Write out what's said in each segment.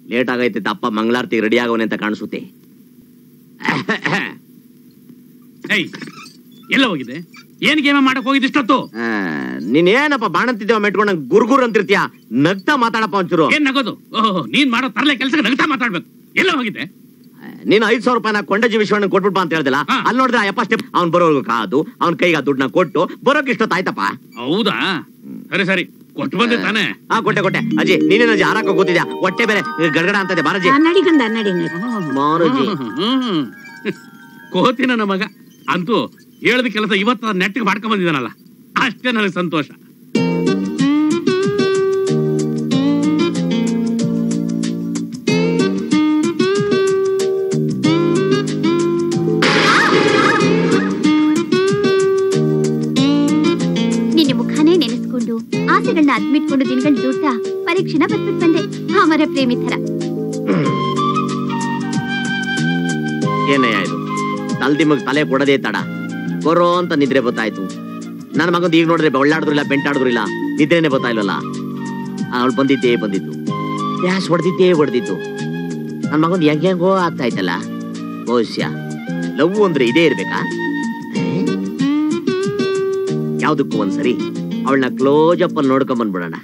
Late ಆಗೈತೆ ಅಪ್ಪ ಮಂಗಳಾರತಿ ರೆಡಿ ಆಗೋನೆ ಅಂತ ಕಾಣಿಸುತ್ತೆ ಏಯ್ ಎಲ್ಲ ಹೋಗಿದೆ ಏನ್ ಗೇಮ ಮಾಡಕ್ ಹೋಗಿದ್ದು ಇಷ್ಟೊತ್ತು ಆ, ನೀನೇನಪ್ಪ ಬಾಣಂತಿದ್ದೇವ ಮೆಟ್ಕೊಂಡ್ ನಂಗೆ ಗುರ್ಗುರ್ ಅಂತಿರ್ತೀಯ ನಗ್ತಾ ಮಾತಾಡಪ್ಪ ಒಂಚೂರು ಏನ್ ನಗೋದು ಓಹೋ ನೀನ್ ಮಾಡೋ ತರಲೆ ಕೆಲ್ಸಕ್ಕೆ ನಗ್ತಾ ಮಾತಾಡ್ಬೇಕು ಎಲ್ಲ ಹೋಗಿದೆ ನೀನು ಐದ್ ಸಾವಿರ ರೂಪಾಯಿನ ಕೊಂಡಜಿ ವಿಶ್ವಣ್ಣ ಕೊಟ್ಬಿಡ್ಪ ಅಂತ ಹೇಳ್ದಿಲ್ಲ ಹಾ. ಅಲ್ಲಿ ನೋಡಿದ್ರೆ ಅಯ್ಯಪ್ಪ ಸ್ಟೆಪ್ ಅವ್ನ್ ಬರೋರ್ಗು ಕಾದು ಅವ್ನ ಕೈಗೆ ಆ ದುಡ್ಡನ್ನ ಕೊಟ್ಟು ಬರೋಕ್ ಇಷ್ಟೊತ್ತಾಯ್ತಪ್ಪ ಹೌದಾ ಸರಿ ಸರಿ ಕೊಟ್ಟು ಬಂದೆ ತಾನೆ ಹಾ ಕೊಟ್ಟೆ ಕೊಟ್ಟೆ ಅಜ್ಜಿ ನೀನೇನ ಅಜ್ಜಿ ಹಾರಾಕ ಕೂತಿದ್ಯಾ ಹೊಟ್ಟೆ ಬೇರೆ ಗಡಗಡ ಅಂತದೆ ಬಾರಜ್ಜಿ ನಡಿ ಗಂಡ ನಡಿ ನಡಿ ಮಾರಜ್ಜಿ ಹ್ಮ್. ಕೋತಿ ನನ್ನ ಮಗ ಅಂತೂ ಹೇಳದ ಕೆಲಸ ಇವತ್ತ ನೆಟ್ಟಿಗೆ ಮಾಡ್ಕೊಂಡ್ ಬಂದಿದ್ದಾನಲ್ಲ ಅಷ್ಟೇ ನನಗೆ ಸಂತೋಷ ನಿನ್ನ ಮುಖಾನೇ ನೆನೆಸ್ಕೊಂಡು ಆಸೆಗಳನ್ನ ಅದ್ಮಿಟ್ಕೊಂಡು ದಿನಗಳು ದೂಡ್ತಾ ಪರೀಕ್ಷೆನ ಬದ್ಬಿಟ್ ಬಂದೆ ಅಮರ ಪ್ರೇಮಿ ಥರ ಏನಯ್ಯ ಇದು ತಲ್ದಿಮಗ್ ತಲೆ ಕೊಡದೇ ತಡ ಬರೋ ಅಂತ ನಿದ್ರೆ ಗೊತ್ತಾಯ್ತು ನನ್ನ ಮಗಂದು ಈಗ ನೋಡಿದ್ರೆ ಒಳ್ಳಾಡಿದ್ರು ಇಲ್ಲ ಬೆಂಟಾಡಿದ್ರು ಇಲ್ಲ ನಿದ್ರೆನೆ ಗೊತ್ತಾಯಿಲ್ವಲ್ಲ ಅವಳು ಬಂದಿದ್ದೇ ಬಂದಿದ್ದು ಗ್ಯಾಸ್ ಹೊಡೆದಿದ್ದೇ ಹೊಡೆದಿದ್ದು ನನ್ನ ಮಗಂದು ಹೆಂಗ್ ಹೆಂಗೋ ಆಗ್ತಾ ಇತ್ತಲ್ಲ ಬಹುಶಃ ಲವ್ ಅಂದ್ರೆ ಇದೇ ಇರ್ಬೇಕಾ ಯಾವ್ದಕ್ಕೂ ಒಂದ್ಸರಿ ಅವಳನ್ನ ಕ್ಲೋಸ್ ಅಪ್ ಅಲ್ಲಿ ನೋಡ್ಕೊಂಡ್ ಬಂದ್ಬಿಡೋಣ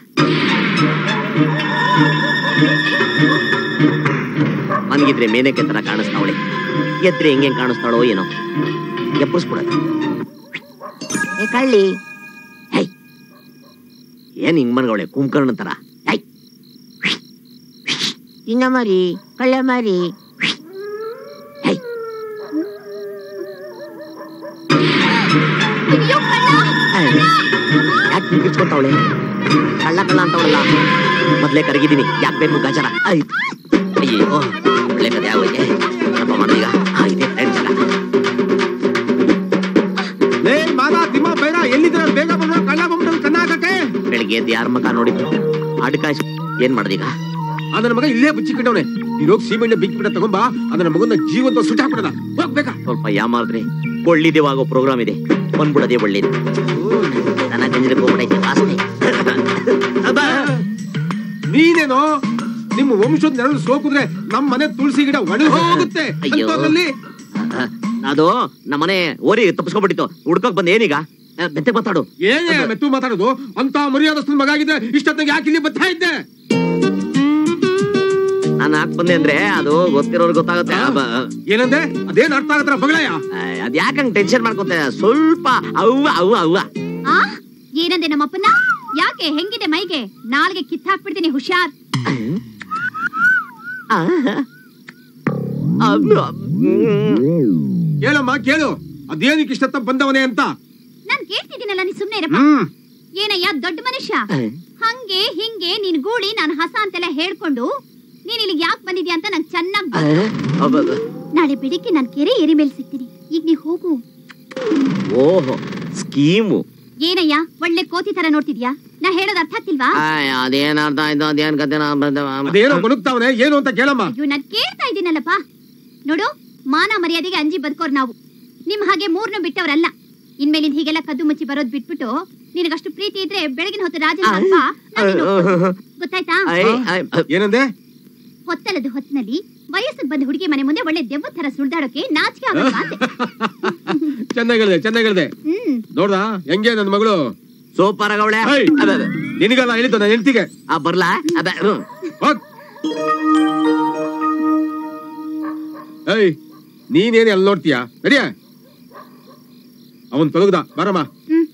ಮನ್ಗಿದ್ರೆ ಮೇನಕ್ಕೆ ತರ ಕಾಣಿಸ್ತಾವಳೆ ಎದ್ರೆ ಹೆಂಗೆ ಕಾಣಿಸ್ತಾಳೋ ಏನೋ ಎಪ್ಪರಿಸ್ಬಿಡೋದು ಏ ಕಳ್ಳಿ ಹೈ ಏನ್ ಹಿಂಗ್ ಮನ್ಗವಳೆ ಕುಂಕರ್ಣ ತರ ಹೈ ಇನ್ನ ಮರಿ ಕಳ್ಳ ಮರಿ ಹೈ ಅಯ್ಯೋ ಕಳ್ಳ! ಯಾಕೆ ಹಿಂಗಿರ್ಸ್ಕೊಂತಾವಳೆ ಕಳ್ಳ ಕಳ್ಳ ಅಂತವಳಲ್ಲ ಮೊದ್ಲೇ ಕರಗಿದೀನಿ ಯಾಕೆ ಬೇಕು ಗಾಜರ ಆಯ್ತು ಅಯ್ಯೋ ಒಳ್ಳೆ ಕತೆ ಆಗೋಯ್ತೆ ಏನಪ್ಪ ಮಾಡೋದೀಗ ಆ, ಇದೆ ಟೈಮ್ ಜಾಗ ಲೇ ಮಾದ ತಿಮ್ಮ ಬೈರ ಎಲ್ಲಿದ್ರ ಬೇಗ ಬಂದ್ರ ಕಳ್ಳ ಬಂದ್ಬಿಟ್ಟು ಕನ್ನ ಹಾಕಕ್ಕೆ ಬೆಳಿಗ್ಗೆ ಎದ್ದು ಯಾರ ಮಗ ನೋಡಿದ್ರು ಅಡ್ಕಾಯ್ಸ್ ಏನ್ ಮಾಡೋದೀಗ ಆ ನನ್ನ ಮಗ ಇಲ್ಲೇ ಬಚ್ಚಿಕೊಂಡವನೆ ನೀನ್ ಹೋಗಿ ಸೀಮೆಣ್ಣೆ ಬೆಂಕಿ ಬಿಡ ತಗೊಂಬ ಅದನ್ನ ಮಗನ ಜೀವಂತ ಸುಟ್ಟ ಹಾಕ್ಬಿಡದ ಹೋಗ್ಬೇಕಾ ಸ್ವಲ್ಪ ಯಾಮಾರಿದ್ರೆ ಕೊಳ್ಳಿದೇವಾಗೋ ಪ್ರೋಗ್ರಾಮ್ ಇದೆ ಬಂದ್ಬಿಡೋದೇ ಒಳ್ಳೇದು ದನ ಗಂಜಲಕ್ಕೆ ಹೋಗ್ಬಿಡೈತೆ ವಾಸನೆ ಅಬ್ಬಾ. ನೀನೇನೋ ನಿಮ್ಮ ವಂಶದ ನೆರಳು ಸೋಕಿದ್ರೆ ನಮ್ ಮನೆ ತುಳಸಿ ಗಿಡ ಒಣಗಿ ಹೋಗುತ್ತೆ ಅಯ್ಯೋ. ಅಂಥದ್ರಲ್ಲಿ ಅದು ನಮ್ಮನೆ ಓರಿ ತಪ್ಪಿಸ್ಕೊಂಡ್ಬಿಟ್ಟಿತ್ತು ಹುಡ್ಕೋಕ್ ಬಂದ್ ಏನೀಗ ಬೆಂತೆ ಮಾತಾಡು ಏನೇ ಮೆತ್ತು ಮಾತಾಡೋದು ಅಂತ ಮರ್ಯಾದಸ್ಥನ ಮಗ ಆಗಿದ್ರೆ ಇಷ್ಟೊತ್ತಿಗೆ ಯಾಕೆ ಇಲ್ಲಿ ಬರ್ತಾ ಇದ್ದೆ ನಾನು ಹಾಕ್ ಬಂದೆ ಅಂದ್ರೆ ಅದು ಗೊತ್ತಿರೋರು ಗೊತ್ತಾಗುತ್ತೆ ಅಬ್ಬ. ಏನಂದೆ ಅದೇನ್ ಅರ್ಥ ಆಗತ್ರ ಬಗಳಯ್ಯ ಆ, ಅದ್ ಯಾಕಂಗ್ ಟೆನ್ಷನ್ ಮಾಡ್ಕೊತ ಸ್ವಲ್ಪ ಅವ್ವ ಅವ್ವ ಅವ್ವ ಆ ಏನಂದೆ ನಮ್ಮಪ್ಪನ ಯಾಕೆ ಹೆಂಗಿದೆ ಮೈಗೆ ನಾಲ್ಗೆ ಕಿತ್ತಾಕ್ಬಿಡ್ತೀನಿ ಹುಷಾರ್ ಆ, ಅಬ್ಬ. ಹ್ಮ್. ಕೇಳಮ್ಮ ಕೇಳು ಅದೇನಕ್ಕೆ ಇಷ್ಟತ್ತ ಬಂದವನೇ ಅಂತ ನಾನ್ ಕೇಳ್ತಿದ್ದೀನಲ್ಲ ನೀ ಸುಮ್ನೆ ಇರಪ್ಪ ಹ್ಮ್ ಏನಯ್ಯ ದೊಡ್ಡ ಮನುಷ್ಯ ಹಂಗೆ ಹಿಂಗೆ ನೀನ್ ಗೂಳಿ ನಾನು ಹಸ ಅಂತೆಲ್ಲ ಹೇಳ್ಕೊಂಡು ನೀನ್ ಇಲ್ಲಿಗೆ ಯಾಕೆ ಬಂದಿದ್ಯಾ ಅಂತ ನಂಗೆ ಚೆನ್ನಾಗ್ ಆ, ಗೊತ್ತು. ಅಬ್ಬ, ಅಬ್ಬ. ನಾಳೆ ಬೆಳಿಗ್ಗೆ ನಾನ್ ಕೆರೆ ಏರಿ ಮೇಲೆ ಸಿಗ್ತೀನಿ ಈಗ ನೀ ಹೋಗು ಓಹೋ ಸ್ಕೀಮು ಏನಯ್ಯ ಒಳ್ಳೆ ಕೋತಿ ತರ ನೋಡ್ತಿದ್ಯಾ ನಾ ಹೇಳೋದ್ ಅರ್ಥ ಆಗ್ತಿಲ್ವಾ ಅದೇನ್ ಅರ್ಥ ಆಯ್ತು ಅದೇನ್ ಕತೆ ಅದೇನೋ ಗೊಣಗ್ತಾವನೆ ಏನು ಅಂತ ಕೇಳಮ್ಮ ಅಯ್ಯೋ ನಾನ್ ಕೇಳ್ತಾ ಇದ್ದೀನಲ್ಲಪ್ಪ ನೋಡು ಮಾನ ಮರ್ಯಾದೆಗೆ ಅಂಜಿ ಬದುಕೋರ್ ನಾವು ನಿಮ್ ಹಾಗೆ ಮೂರ್ನು ಬಿಟ್ಟವ್ರಲ್ಲ ಇನ್ಮೇಲಿಂದ ಹೀಗೆಲ್ಲ ಕದ್ದು ಮುಚ್ಚಿ ಬರೋದ್ ಬಿಟ್ಬಿಟ್ಟು ನಿನಗಷ್ಟು ಪ್ರೀತಿ ಇದ್ರೆ ಬೆಳಗಿನ ಹೊತ್ತು ರಾಜನ ಅಪ್ಪ ನಾನ್ ನಿನ್ನ ಒಪ್ಕೊಳ್ತೀನಿ. ಗೊತ್ತಾಯ್ತಾ ಏನಂದೆ ಹೊತ್ತಲದ ಹೊತ್ತಿನಲ್ಲಿ ವಯಸ್ಸಿಗೆ ಬಂದ ಹುಡುಗಿ ಮನೆ ಮುಂದೆ ಒಳ್ಳೆ ದೆವ್ವ ತರ ಸುಳ್ದಾಡೋಕೆ ನಾಚಿಕೆ ಆಗಲ್ವಾ ಅಂತೆ ಚೆನ್ನಾಗಿ ಹೇಳ್ದೆ ಚೆನ್ನಾಗಿ ಹೇಳ್ದೆ ಹ್ಮ್ ನೋಡ್ದ ಹೆಂಗೆ ನನ್ನ ಮಗಳು ಸೂಪರ್ ಆಗವಳೆ ಏಯ್! ನಿನಗಲ್ಲ ಹೇಳಿದ್ದು ನನ್ನ ಹೆಂಡತಿಗೆ ಆ ಬರ್ಲಾ ಅದ ಹ್ಮ್. ಹೋಗ್ ಏಯ್ ನೀನೇನು ಅಲ್ಲಿ ನೋಡ್ತೀಯ ನಡಿಯ ಅವನ್ ತೊಲಗ್ದ ಬರಮ್ಮ ಹ್ಮ್